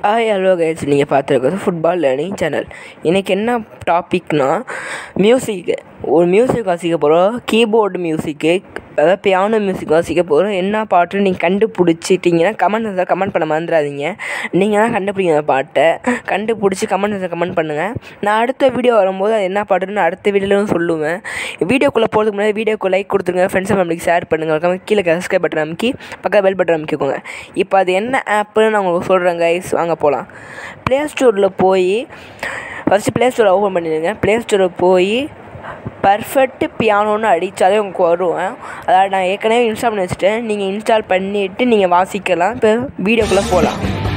hi hello guys நீங்கள் பார்த்துருக்கிறது football learning channel இன்றைக்கி என்ன டாபிக்னா மியூசிக்கு ஒரு மியூசிக் வாசிக்க போகிறோம் கீபோர்டு மியூசிக்கு அதாவது பியானோ மியூசிக் வாசிக்க போகிறோம் என்ன பாட்டுன்னு நீங்கள் கண்டுபிடிச்சிட்டிங்கன்னா கமெண்ட் செக்ஷனில் கமெண்ட் பண்ண மறந்துடாதீங்க நீங்கள் தான் கண்டுபிடிங்க அந்த பாட்டை கண்டுபிடிச்சி கமெண்ட் செக்ஷனில் கமெண்ட் பண்ணுங்கள் நான் அடுத்த வீடியோ வரும்போது அது என்ன பாட்டுன்னு அடுத்த வீடியோவில் சொல்லுவேன் வீடியோக்குள்ளே போகிறதுக்கு முன்னாடி வீடியோக்கு லைக் கொடுத்துருங்க ஃப்ரெண்ட்ஸ் ஃபேமிலிக்கு ஷேர் பண்ணுங்கள் மறக்காம கீழே சப்ஸ்கிரைப் பட்டன் அமைக்கி பக்கத்தில் பெல் பட்டன் அமைக்கிக்கோங்க இப்போ அது என்ன ஆப்புன்னு நான் உங்களுக்கு சொல்கிறேன் கைஸ் வாங்க போகலாம் ப்ளே ஸ்டோரில் போய் ஃபஸ்ட்டு ப்ளே ஸ்டோரை ஓப்பன் பண்ணிடுங்க ப்ளே ஸ்டோரில் போய் பர்ஃபெக்ட் பியானோன்னு அடித்தாலே உங்களுக்கு வரும் அதாவது நான் ஏற்கனவே இன்ஸ்டால் பண்ணி வச்சுட்டேன் நீங்கள் இன்ஸ்டால் பண்ணிவிட்டு நீங்கள் வாசிக்கலாம் இப்போ வீடியோக்குள்ளே போகலாம்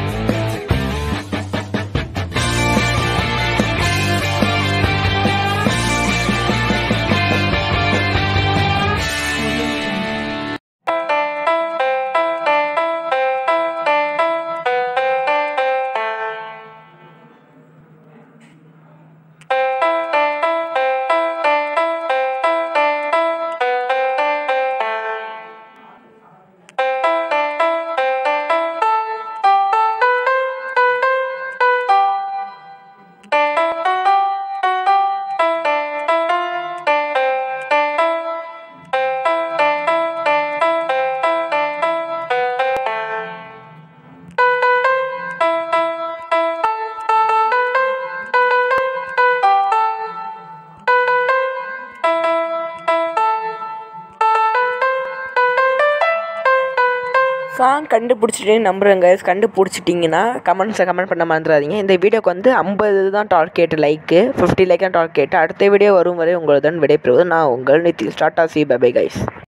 சாங் கண்டுபிடிச்சிட்டு நம்புறேங்க கண்டுபிடிச்சிட்டிங்கன்னா கமெண்ட்ஸை கமெண்ட் பண்ண மறந்துடாதீங்க இந்த வீடியோக்கு வந்து ஐம்பது தான் டார்கெட் லைக்கு ஃபிஃப்டி லைக் தான் டார்கெட் அடுத்த வீடியோ வரும் வரை உங்களுடன் விடைபெறுவது நான் உங்கள் நிதில் டாட்டா சி பை கைஸ்